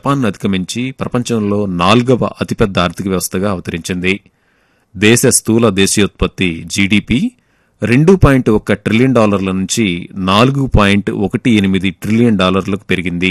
Japan అధిగమించి ప్రపంచంలో నాలుగవ అతిపెద్ద ఆర్థిక వ్యవస్థగా అవతరించింది దేశ స్థూల దేశీయోత్పత్తి జీడీపీ రెండు పాయింట్ ఒక్క ట్రిలియన్ డాలర్ల నుంచి నాలుగు పాయింట్ ఒకటి ఎనిమిది ట్రిలియన్ డాలర్లకు పెరిగింది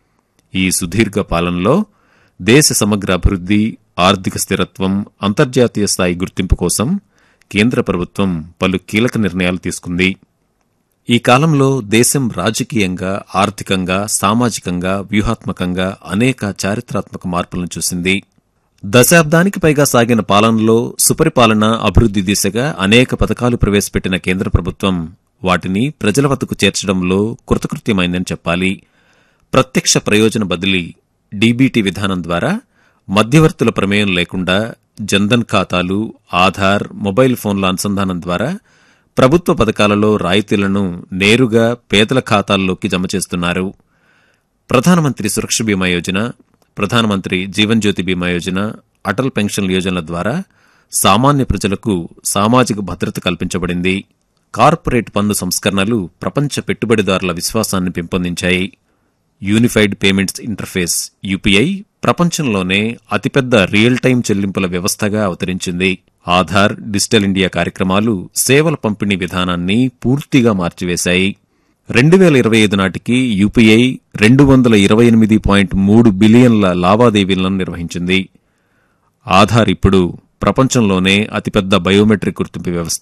ఈ సుదీర్ఘ పాలనలో దేశ సమగ్ర అభివృద్ధి ఆర్థిక స్థిరత్వం అంతర్జాతీయ స్థాయి గుర్తింపు కోసం కేంద్ర ప్రభుత్వం పలు కీలక నిర్ణయాలు తీసుకుంది ఈ కాలంలో దేశం రాజకీయంగా ఆర్థికంగా సామాజికంగా వ్యూహాత్మకంగా అనేక చారిత్రాత్మక మార్పులను చూసింది దశాబ్దానికి పైగా సాగిన పాలనలో సుపరిపాలన అభివృద్ధి దిశగా అనేక పథకాలు ప్రవేశపెట్టిన కేంద్ర ప్రభుత్వం వాటిని ప్రజల వద్దకు చేర్చడంలో కృతకృత్యమైందని చెప్పాలి ప్రత్యక్ష ప్రయోజన బదిలీ డీబీటీ విధానం ద్వారా మధ్యవర్తుల ప్రమేయం లేకుండా జన్ధన్ ఖాతాలు ఆధార్ మొబైల్ ఫోన్ల అనుసంధానం ద్వారా ప్రభుత్వ పథకాలలో రాయితీలను నేరుగా పేదల ఖాతాల్లోకి జమ చేస్తున్నారు ప్రధానమంత్రి సురక్ష బీమా యోజన ప్రధానమంత్రి జీవన్ జ్యోతి బీమా యోజన అటల్ పెన్షన్ యోజనల ద్వారా సామాన్య ప్రజలకు సామాజిక భద్రత కల్పించబడింది కార్పొరేట్ పన్ను సంస్కరణలు ప్రపంచ పెట్టుబడిదారుల విశ్వాసాన్ని పెంపొందించాయి యూనిఫైడ్ పేమెంట్స్ ఇంటర్ఫేస్ యూపీఐ ప్రపంచంలోనే అతిపెద్ద రియల్ టైం చెల్లింపుల వ్యవస్థగా అవతరించింది ఆధార్ డిజిటల్ ఇండియా కార్యక్రమాలు సేవల పంపిణీ విధానాన్ని పూర్తిగా మార్చివేశాయి రెండు వేల ఇరవై ఐదు నాటికి యూపీఐ రెండు వందల ఇరవై ఎనిమిది పాయింట్ మూడు బిలియన్ల లావాదేవీలను నిర్వహించింది ఆధార్ ఇప్పుడు ప్రపంచంలోనే అతిపెద్ద బయోమెట్రిక్ గుర్తింపు వ్యవస్థ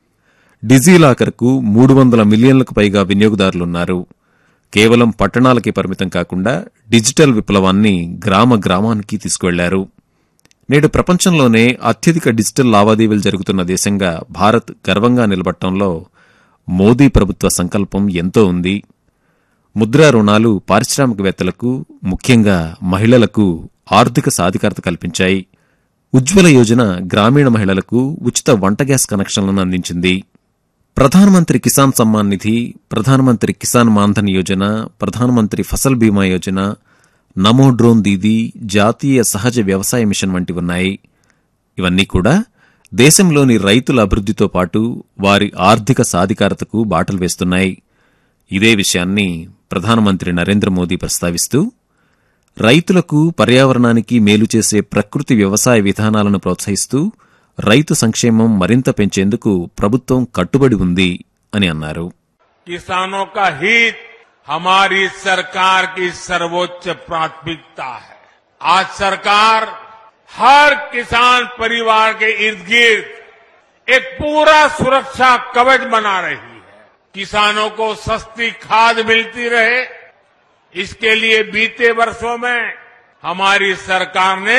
డిజీలాకర్కు మూడు వందల మిలియన్లకు పైగా వినియోగదారులున్నారు కేవలం పట్టణాలకి పరిమితం కాకుండా డిజిటల్ విప్లవాన్ని గ్రామ గ్రామానికి తీసుకువెళ్లారు నేడు ప్రపంచంలోనే అత్యధిక డిజిటల్ లావాదేవీలు జరుగుతున్న దేశంగా భారత్ గర్వంగా నిలబట్టంలో మోదీ ప్రభుత్వ సంకల్పం ఎంతో ఉంది ముద్రా రుణాలు పారిశ్రామికవేత్తలకు ముఖ్యంగా మహిళలకు ఆర్థిక సాధికారత కల్పించాయి ఉజ్వల యోజన గ్రామీణ మహిళలకు ఉచిత వంట గ్యాస్ కనెక్షన్లను అందించింది ప్రధానమంత్రి కిసాన్ సమ్మాన్ నిధి ప్రధానమంత్రి కిసాన్ మాన్ధన్ యోజన ప్రధానమంత్రి ఫసల్ బీమా యోజన నమో డ్రోన్ దీదీ జాతీయ సహజ వ్యవసాయ మిషన్ వంటివి ఉన్నాయి ఇవన్నీ కూడా దేశంలోని రైతుల అభివృద్ధితో పాటు వారి ఆర్థిక సాధికారతకు బాటలు వేస్తున్నాయి ఇదే విషయాన్ని ప్రధానమంత్రి నరేంద్ర మోదీ ప్రస్తావిస్తూ రైతులకు పర్యావరణానికి మేలు చేసే ప్రకృతి వ్యవసాయ విధానాలను ప్రోత్సహిస్తూ రైతు సంక్షేమం మరింత పెంచేందుకు ప్రభుత్వం కట్టుబడి ఉంది అని అన్నారు किसानों का हित हमारी सरकार की सर्वोच्च प्राथमिकता है आज सरकार हर किसान परिवार के इर्द गिर्द एक पूरा सुरक्षा कवच बना रही है किसानों को सस्ती खाद मिलती रहे इसके लिए बीते वर्षों में हमारी सरकार ने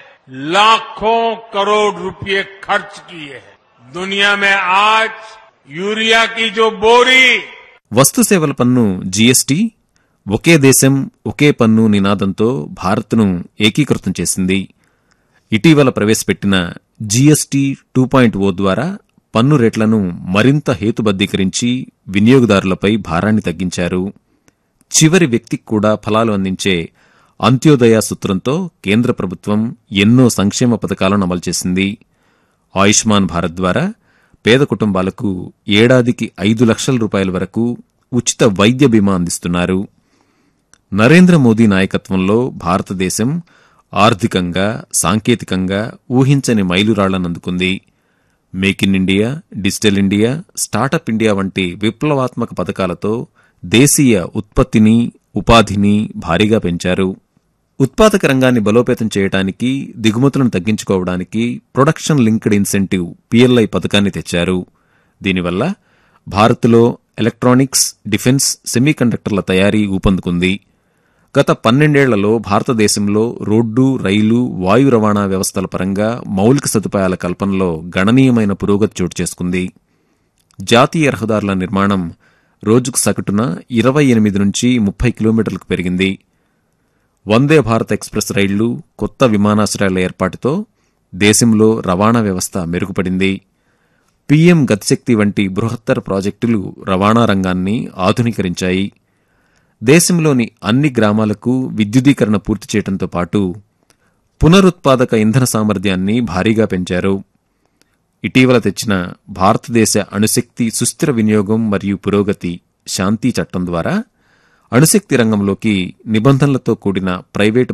लाखों करोड़ रुपए खर्च किए हैं दुनिया में आज यूरिया की जो बोरी వస్తు సేవల పన్ను జీఎస్టీ ఒకే దేశం ఒకే పన్ను నినాదంతో భారత్ను ఏకీకృతం చేసింది ఇటీవల ప్రవేశపెట్టిన జీఎస్టీ టూ పాయింట్ ఓ ద్వారా పన్ను రేట్లను మరింత హేతుబద్దీకరించి వినియోగదారులపై భారాన్ని తగ్గించారు చివరి వ్యక్తికి కూడా ఫలాలు అందించే అంత్యోదయ సూత్రంతో కేంద్ర ప్రభుత్వం ఎన్నో సంక్షేమ పథకాలను అమలు చేసింది ఆయుష్మాన్ భారత్ ద్వారా పేద కుటుంబాలకు ఏడాదికి ఐదు లక్షల రూపాయల వరకు ఉచిత వైద్య బీమా అందిస్తున్నారు నరేంద్ర మోదీ నాయకత్వంలో భారతదేశం ఆర్థికంగా సాంకేతికంగా ఊహించని మైలురాళ్లను అందుకుంది make in India digital India startup India వంటి విప్లవాత్మక పథకాలతో దేశీయ ఉత్పత్తిని ఉపాధిని భారీగా పెంచారు ఉత్పాదక రంగాన్ని బలోపేతం చేయడానికి దిగుమతులను తగ్గించుకోవడానికి ప్రొడక్షన్ లింక్డ్ ఇన్సెంటివ్ పిఎల్ఐ పథకాన్ని తెచ్చారు దీనివల్ల భారత్లో ఎలక్ట్రానిక్స్ డిఫెన్స్ సెమీకండక్టర్ల తయారీ ఊపందుకుంది గత పన్నెండేళ్లలో భారతదేశంలో రోడ్డు రైలు వాయు రవాణా వ్యవస్థల పరంగా మౌలిక సదుపాయాల కల్పనలో గణనీయమైన పురోగతి చోటు చేసుకుంది జాతీయ రహదారుల నిర్మాణం రోజుకు సగటున ఇరవై ఎనిమిది నుంచి ముప్పై కిలోమీటర్లకు పెరిగింది వందే భారత్ ఎక్స్ప్రెస్ రైళ్లు కొత్త విమానాశ్రయాల ఏర్పాటుతో దేశంలో రవాణా వ్యవస్థ మెరుగుపడింది పీఎం గతిశక్తి వంటి బృహత్తర ప్రాజెక్టులు రవాణా రంగాన్ని ఆధునీకరించాయి దేశంలోని అన్ని గ్రామాలకు విద్యుదీకరణ పూర్తి చేయడంతో పాటు పునరుత్పాదక ఇంధన సామర్థ్యాన్ని భారీగా పెంచారు ఇటీవల తెచ్చిన భారతదేశ అణుశక్తి సుస్థిర వినియోగం మరియు పురోగతి శాంతి చట్టం ద్వారా అణుశక్తి రంగంలోకి నిబంధనలతో కూడిన ప్రైవేటు